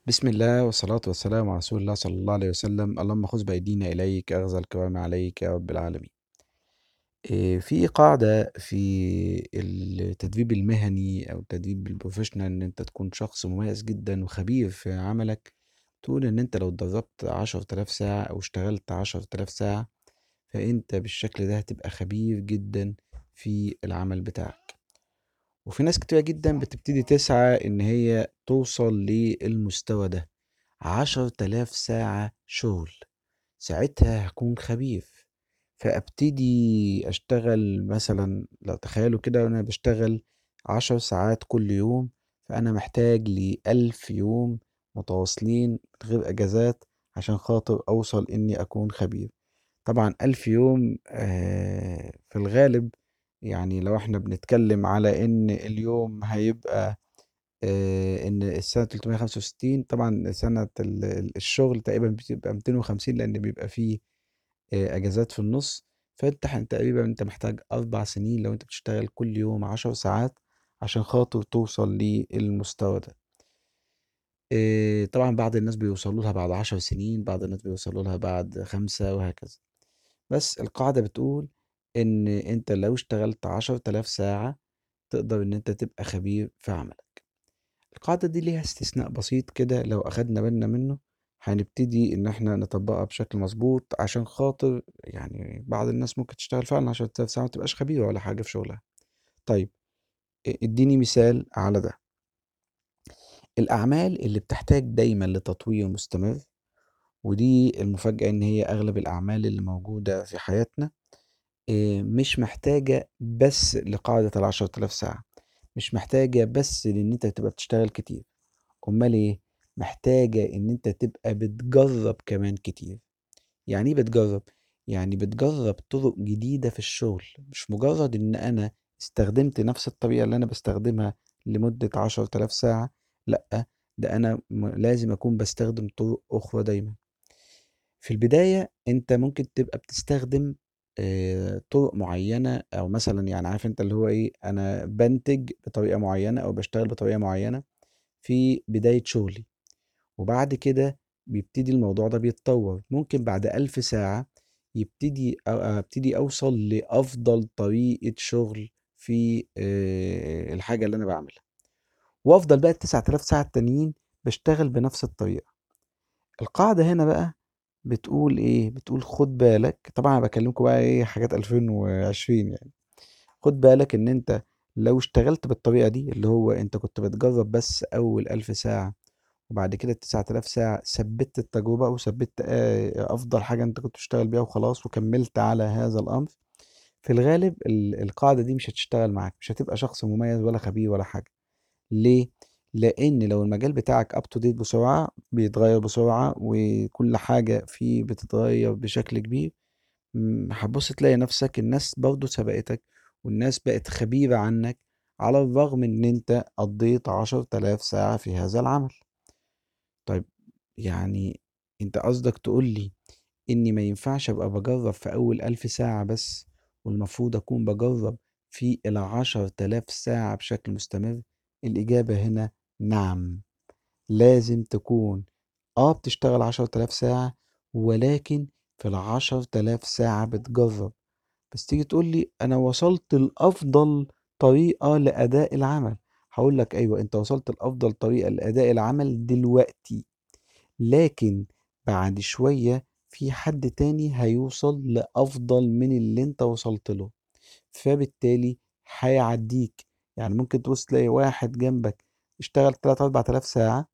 بسم الله والصلاة والسلام على رسول الله صلى الله عليه وسلم اللهم خذ بأيدينا إليك أخذ الكرام عليك يا رب العالمين إيه، في قاعدة في التدريب المهني أو التدريب البروفيشنال إن أنت تكون شخص مميز جدا وخبير في عملك تقول إن أنت لو اتدربت عشرة آلاف ساعة أو اشتغلت عشرة آلاف ساعة فأنت بالشكل ده هتبقى خبير جدا في العمل بتاعك وفي ناس كتيرة جدا بتبتدي تسعى إن هي توصل للمستوى ده عشرة آلاف ساعة شغل ساعتها هكون خبير فأبتدي أشتغل مثلا لو تخيلوا كده أنا بشتغل عشر ساعات كل يوم فأنا محتاج لألف يوم متواصلين من غير أجازات عشان خاطر أوصل إني أكون خبير طبعا ألف يوم آه، في الغالب يعني لو احنا بنتكلم على إن اليوم هيبقى آه، إن السنة 365 طبعا سنة ال- ال- الشغل تقريبا بتبقى 250 لأن بيبقى فيه آه، أجازات في النص فأنت ح- تقريبا أنت محتاج أربع سنين لو أنت بتشتغل كل يوم عشر ساعات عشان خاطر توصل للمستوى ده آه، طبعا بعض الناس بيوصلوا لها بعد عشر سنين بعض الناس بيوصلوا لها بعد خمسة وهكذا بس القاعدة بتقول إن أنت لو اشتغلت عشر تلاف ساعة تقدر إن أنت تبقى خبير في عملك القاعدة دي ليها استثناء بسيط كده لو أخدنا بالنا منه هنبتدي إن إحنا نطبقها بشكل مظبوط عشان خاطر يعني بعض الناس ممكن تشتغل فعلا عشرة آلاف ساعة متبقاش خبيرة ولا حاجة في شغلها طيب ا- اديني مثال على ده الأعمال اللي بتحتاج دايما لتطوير مستمر ودي المفاجأة إن هي أغلب الأعمال اللي موجودة في حياتنا إيه، مش محتاجة بس لقاعدة العشرة آلاف ساعة مش محتاجة بس لأن أنت تبقى بتشتغل كتير أمال إيه؟ محتاجة إن أنت تبقى بتجرب كمان كتير يعني إيه بتجرب؟ يعني بتجرب طرق جديدة في الشغل مش مجرد إن أنا استخدمت نفس الطريقة اللي أنا بستخدمها لمدة عشرة آلاف ساعة لأ ده أنا م- لازم أكون بستخدم طرق أخرى دايما في البداية أنت ممكن تبقى بتستخدم آه، طرق معينة أو مثلا يعني عارف أنت اللي هو إيه أنا بنتج بطريقة معينة أو بشتغل بطريقة معينة في بداية شغلي وبعد كده بيبتدي الموضوع ده بيتطور ممكن بعد ألف ساعة يبتدي أو- أبتدي أوصل لأفضل طريقة شغل في آه، الحاجة اللي أنا بعملها وأفضل بقى التسعة آلاف ساعة التانيين بشتغل بنفس الطريقة القاعدة هنا بقى بتقول إيه بتقول خد بالك طبعا أنا بكلمكم بقى إيه حاجات 2020 يعني خد بالك إن أنت لو اشتغلت بالطريقة دي اللي هو أنت كنت بتجرب بس أول ألف ساعة وبعد كده التسعة آلاف ساعة ثبت التجربة وثبت آه، أفضل حاجة أنت كنت بتشتغل بيها وخلاص وكملت على هذا الأمر في الغالب ال- القاعدة دي مش هتشتغل معاك مش هتبقى شخص مميز ولا خبير ولا حاجة ليه؟ لأن لو المجال بتاعك اب تو ديت بسرعة بيتغير بسرعة وكل حاجة فيه بتتغير بشكل كبير م، هتبص تلاقي نفسك الناس برضو سبقتك والناس بقت خبيرة عنك على الرغم إن أنت قضيت عشر تلاف ساعة في هذا العمل طيب يعني أنت قصدك تقول لي إني ما ينفعش أبقى بجرب في أول ألف ساعة بس والمفروض أكون بجرب في العشر تلاف ساعة بشكل مستمر الإجابة هنا نعم لازم تكون اه بتشتغل عشر تلاف ساعة ولكن في العشر تلاف ساعة بتجرب بس تيجي تقول لي أنا وصلت لأفضل طريقة لأداء العمل هقول لك أيوة أنت وصلت لأفضل طريقة لأداء العمل دلوقتي لكن بعد شوية في حد تاني هيوصل لأفضل من اللي انت وصلت له فبالتالي هيعديك يعني ممكن تبص تلاقي واحد جنبك اشتغل 3 4000 ساعة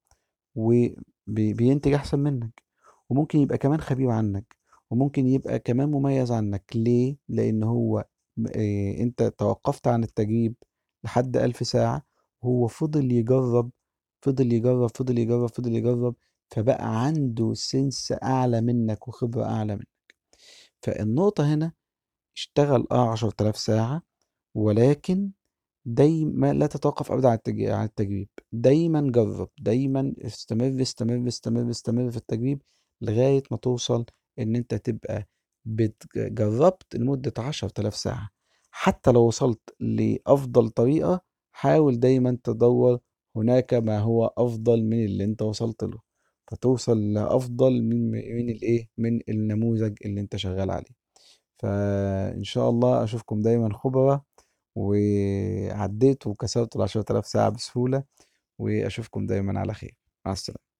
وبينتج أحسن منك وممكن يبقى كمان خبير عنك وممكن يبقى كمان مميز عنك ليه؟ لأن هو اه انت توقفت عن التجريب لحد ألف ساعة وهو فضل يجرب فضل يجرب فضل يجرب فضل يجرب فبقى عنده سنس أعلى منك وخبرة أعلى منك فالنقطة هنا اشتغل اه عشرة آلاف ساعة ولكن دايما لا تتوقف أبدا عن التج- عن التجريب دايما جرب دايما استمر استمر استمر استمر في التجريب لغاية ما توصل إن أنت تبقى بت- جربت لمدة عشرة آلاف ساعة حتى لو وصلت لأفضل طريقة حاول دايما تدور هناك ما هو أفضل من اللي أنت وصلت له فتوصل لأفضل من من الإيه من النموذج اللي أنت شغال عليه فإن شاء الله أشوفكم دايما خبرة وعديت وكسرت العشرة آلاف ساعة بسهولة وأشوفكم دايما على خير مع السلامة